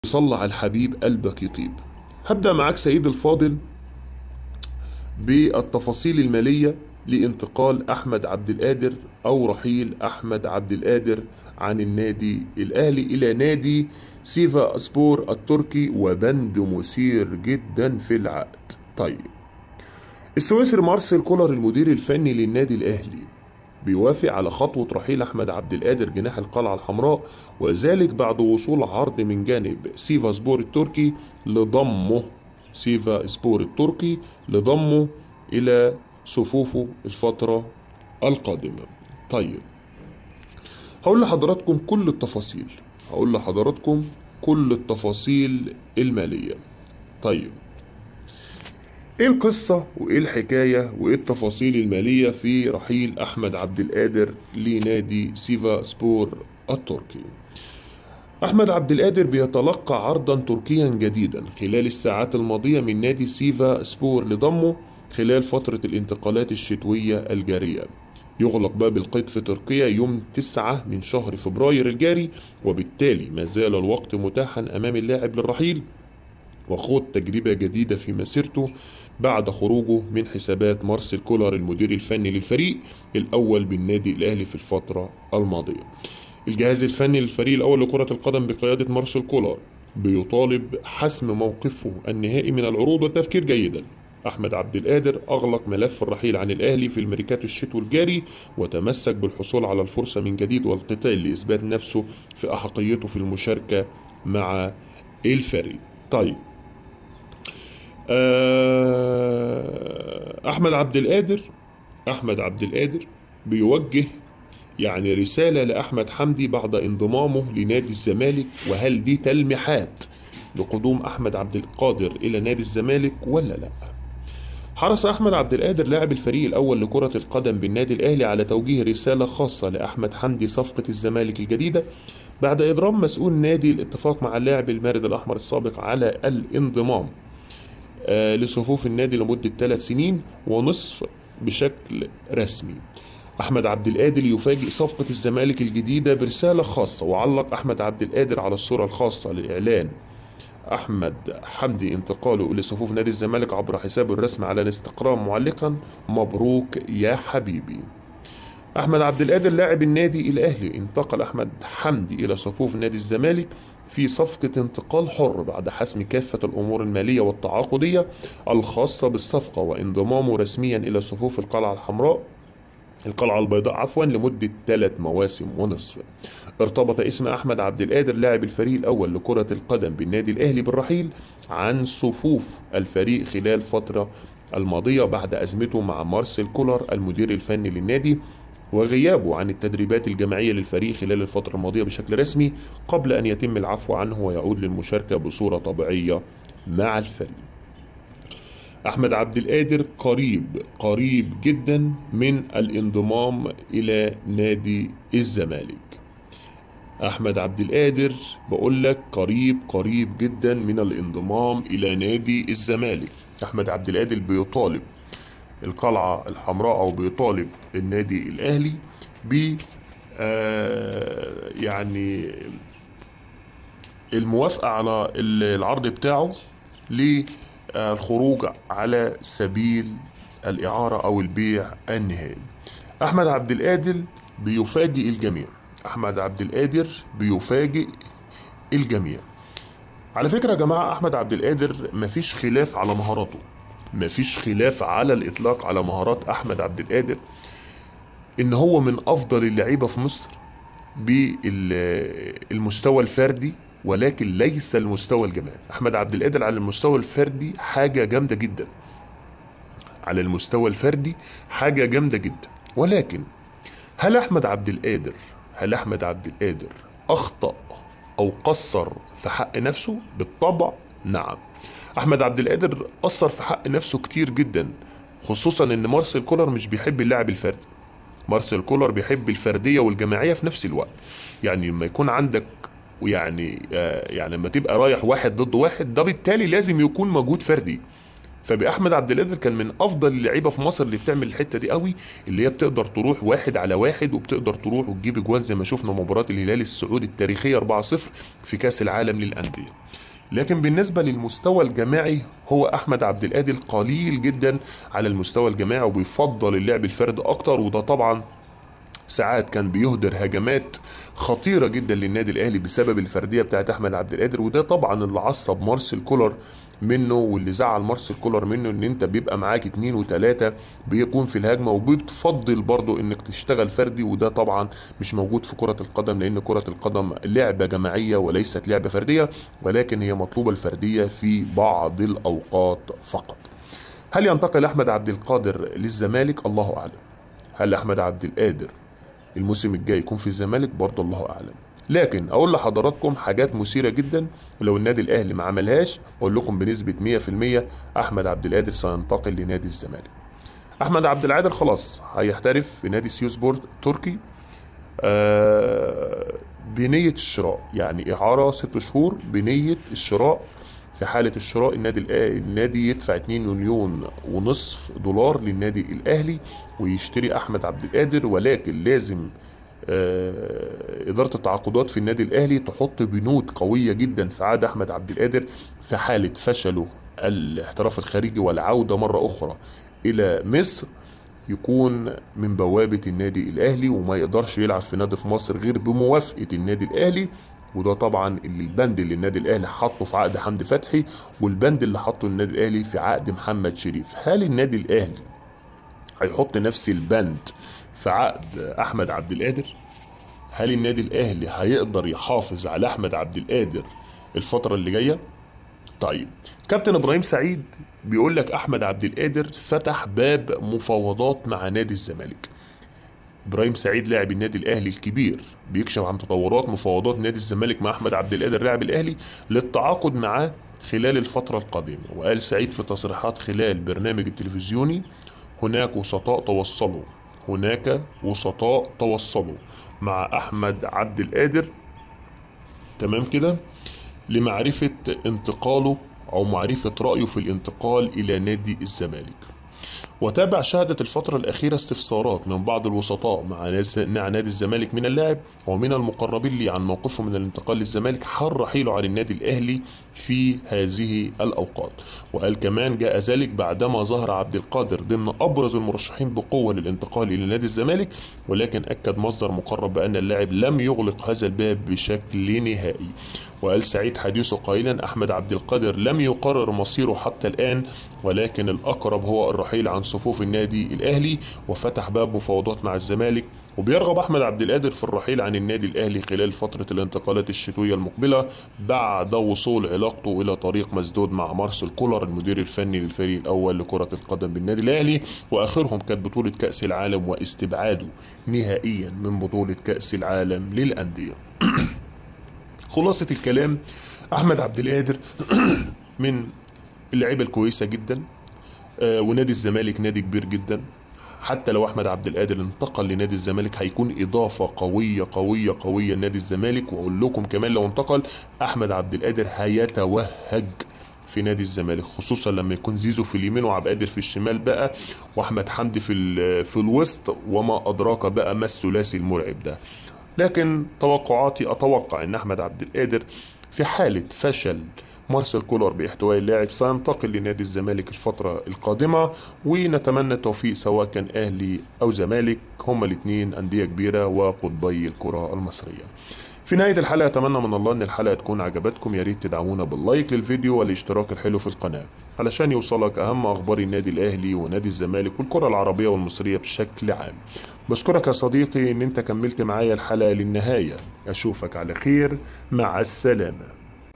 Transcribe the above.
صلى على الحبيب قلبك يطيب هبدأ معاك سيد الفاضل بالتفاصيل المالية لانتقال أحمد عبد القادر أو رحيل أحمد عبد القادر عن النادي الأهلي إلى نادي سيفا سبور التركي وبند مثير جدا في العقد طيب السويسري مارسيل كولر المدير الفني للنادي الأهلي بيوافق على خطوة رحيل أحمد عبد القادر جناح القلعة الحمراء وذلك بعد وصول عرض من جانب سيفا سبور التركي لضمه سيفا سبور التركي لضمه إلى صفوفه الفترة القادمة طيب هقول لحضراتكم كل التفاصيل هقول لحضراتكم كل التفاصيل المالية طيب ايه القصة وايه الحكاية وايه التفاصيل المالية في رحيل احمد عبد القادر لنادي سيفا سبور التركي احمد عبد القادر بيتلقى عرضا تركيا جديدا خلال الساعات الماضية من نادي سيفا سبور لضمه خلال فترة الانتقالات الشتوية الجارية يغلق باب القيد في تركيا يوم 9 من شهر فبراير الجاري وبالتالي ما زال الوقت متاحا امام اللاعب للرحيل وخوض تجربة جديدة في مسيرته بعد خروجه من حسابات مارسيل كولر المدير الفني للفريق الأول بالنادي الأهلي في الفترة الماضية الجهاز الفني للفريق الأول لكرة القدم بقيادة مارسيل كولر بيطالب حسم موقفه النهائي من العروض والتفكير جيدا أحمد عبد القادر أغلق ملف الرحيل عن الأهلي في الميركاتو الشتوي الجاري وتمسك بالحصول على الفرصة من جديد والقتال لإثبات نفسه في أحقيته في المشاركة مع الفريق طيب احمد عبد القادر احمد عبد القادر بيوجه يعني رسالة لأحمد حمدي بعد انضمامه لنادي الزمالك وهل دي تلميحات لقدوم أحمد عبد القادر إلى نادي الزمالك ولا لا حرص أحمد عبد القادر لاعب الفريق الأول لكرة القدم بالنادي الأهلي على توجيه رسالة خاصة لأحمد حمدي صفقة الزمالك الجديدة بعد إضرام مسؤول نادي الاتفاق مع اللاعب المارد الأحمر السابق على الانضمام لصفوف النادي لمدة ثلاث سنين ونصف بشكل رسمي أحمد عبد القادر يفاجئ صفقة الزمالك الجديدة برسالة خاصة وعلق أحمد عبد القادر على الصورة الخاصة لإعلان أحمد حمدي انتقاله لصفوف نادي الزمالك عبر حسابه الرسمي على الانستغرام معلقا مبروك يا حبيبي أحمد عبد القادر لاعب النادي الأهلي انتقل أحمد حمدي إلى صفوف نادي الزمالك في صفقة انتقال حر بعد حسم كافة الأمور المالية والتعاقدية الخاصة بالصفقة وانضمامه رسميا إلى صفوف القلعة الحمراء القلعة البيضاء عفوا لمدة ثلاث مواسم ونصف ارتبط اسم أحمد عبد القادر لاعب الفريق الأول لكرة القدم بالنادي الأهلي بالرحيل عن صفوف الفريق خلال فترة الماضية بعد أزمته مع مارسيل كولر المدير الفني للنادي وغيابه عن التدريبات الجماعية للفريق خلال الفترة الماضية بشكل رسمي قبل أن يتم العفو عنه ويعود للمشاركة بصورة طبيعية مع الفريق أحمد عبد القادر قريب قريب جدا من الانضمام إلى نادي الزمالك أحمد عبد القادر بقول لك قريب قريب جدا من الانضمام إلى نادي الزمالك أحمد عبد القادر بيطالب القلعة الحمراء أو بيطالب النادي الأهلي ب آه يعني الموافقة على العرض بتاعه للخروج على سبيل الإعارة أو البيع النهائي أحمد عبد القادر بيفاجئ الجميع أحمد عبد القادر بيفاجئ الجميع على فكرة يا جماعة أحمد عبد القادر مفيش خلاف على مهاراته مفيش خلاف على الإطلاق على مهارات أحمد عبد القادر إن هو من أفضل اللعيبة في مصر بالمستوى الفردي ولكن ليس المستوى الجماعي أحمد عبد القادر على المستوى الفردي حاجة جامدة جدا على المستوى الفردي حاجة جامدة جدا ولكن هل أحمد عبد القادر هل أحمد عبد القادر أخطأ أو قصر في حق نفسه بالطبع نعم احمد عبد القادر اثر في حق نفسه كتير جدا خصوصا ان مارسيل كولر مش بيحب اللاعب الفردي مارسيل كولر بيحب الفرديه والجماعيه في نفس الوقت يعني لما يكون عندك ويعني آه يعني لما تبقى رايح واحد ضد واحد ده بالتالي لازم يكون مجهود فردي فبأحمد عبد القادر كان من افضل اللعيبه في مصر اللي بتعمل الحته دي قوي اللي هي بتقدر تروح واحد على واحد وبتقدر تروح وتجيب اجوان زي ما شفنا مباراه الهلال السعودي التاريخيه 4-0 في كاس العالم للانديه لكن بالنسبة للمستوى الجماعي هو أحمد عبد القادر قليل جدا على المستوى الجماعي وبيفضل اللعب الفردي أكتر وده طبعا ساعات كان بيهدر هجمات خطيره جدا للنادي الاهلي بسبب الفرديه بتاعت احمد عبد القادر وده طبعا اللي عصب مارسيل كولر منه واللي زعل مارسيل كولر منه ان انت بيبقى معاك اتنين وتلاته بيكون في الهجمه وبتفضل برضو انك تشتغل فردي وده طبعا مش موجود في كره القدم لان كره القدم لعبه جماعيه وليست لعبه فرديه ولكن هي مطلوبه الفرديه في بعض الاوقات فقط. هل ينتقل احمد عبد القادر للزمالك؟ الله اعلم. هل احمد عبد القادر الموسم الجاي يكون في الزمالك برضه الله اعلم لكن اقول لحضراتكم حاجات مثيره جدا ولو النادي الاهلي ما عملهاش اقول لكم بنسبه 100% احمد عبد القادر سينتقل لنادي الزمالك احمد عبد القادر خلاص هيحترف في نادي سيوسبورت تركي آه بنيه الشراء يعني اعاره ست شهور بنيه الشراء في حالة الشراء النادي الأهلي النادي يدفع 2 مليون ونصف دولار للنادي الأهلي ويشتري أحمد عبد القادر ولكن لازم آه، إدارة التعاقدات في النادي الأهلي تحط بنود قوية جدا في عقد أحمد عبد القادر في حالة فشله الاحتراف الخارجي والعودة مرة أخرى إلى مصر يكون من بوابة النادي الأهلي وما يقدرش يلعب في نادي في مصر غير بموافقة النادي الأهلي وده طبعا اللي البند اللي النادي الاهلي حطه في عقد حمدي فتحي والبند اللي حطه النادي الاهلي في عقد محمد شريف هل النادي الاهلي هيحط نفس البند في عقد احمد عبد القادر هل النادي الاهلي هيقدر يحافظ على احمد عبد القادر الفتره اللي جايه طيب كابتن ابراهيم سعيد بيقول لك احمد عبد القادر فتح باب مفاوضات مع نادي الزمالك ابراهيم سعيد لاعب النادي الاهلي الكبير بيكشف عن تطورات مفاوضات نادي الزمالك مع احمد عبد القادر لاعب الاهلي للتعاقد معاه خلال الفترة القادمة وقال سعيد في تصريحات خلال برنامج التلفزيوني هناك وسطاء توصلوا هناك وسطاء توصلوا مع احمد عبد القادر تمام كده لمعرفة انتقاله او معرفة رأيه في الانتقال الى نادي الزمالك وتابع شهدت الفترة الأخيرة استفسارات من بعض الوسطاء مع ناس- مع نادي الزمالك من اللاعب ومن المقربين لي عن موقفه من الانتقال للزمالك حال رحيله عن النادي الأهلي في هذه الأوقات وقال كمان جاء ذلك بعدما ظهر عبد القادر ضمن أبرز المرشحين بقوة للانتقال إلى نادي الزمالك ولكن أكد مصدر مقرب بأن اللاعب لم يغلق هذا الباب بشكل نهائي وقال سعيد حديثه قائلا أحمد عبد القادر لم يقرر مصيره حتى الآن ولكن الأقرب هو الرحيل عن صفوف النادي الأهلي وفتح باب مفاوضات مع الزمالك وبيرغب أحمد عبد القادر في الرحيل عن النادي الأهلي خلال فترة الانتقالات الشتوية المقبلة بعد وصول علاقته إلى طريق مسدود مع مارسيل كولر المدير الفني للفريق الأول لكرة القدم بالنادي الأهلي وآخرهم كانت بطولة كأس العالم واستبعاده نهائيا من بطولة كأس العالم للأندية خلاصة الكلام أحمد عبد القادر من اللعيبة الكويسة جدا آه، ونادي الزمالك نادي كبير جدا حتى لو احمد عبد القادر انتقل لنادي الزمالك هيكون اضافه قويه قويه قويه لنادي الزمالك واقول لكم كمان لو انتقل احمد عبد القادر هيتوهج في نادي الزمالك خصوصا لما يكون زيزو في اليمين وعبد القادر في الشمال بقى واحمد حمدي في ال- في الوسط وما ادراك بقى ما الثلاثي المرعب ده لكن توقعاتي اتوقع ان احمد عبد القادر في حاله فشل مارسيل كولر باحتواء اللاعب سينتقل لنادي الزمالك الفترة القادمة ونتمنى التوفيق سواء كان أهلي أو زمالك هما الاثنين أندية كبيرة وقطبي الكرة المصرية في نهاية الحلقة أتمنى من الله أن الحلقة تكون عجبتكم يا ريت تدعمونا باللايك للفيديو والاشتراك الحلو في القناة علشان يوصلك أهم أخبار النادي الأهلي ونادي الزمالك والكرة العربية والمصرية بشكل عام بشكرك يا صديقي أن أنت كملت معايا الحلقة للنهاية أشوفك على خير مع السلامة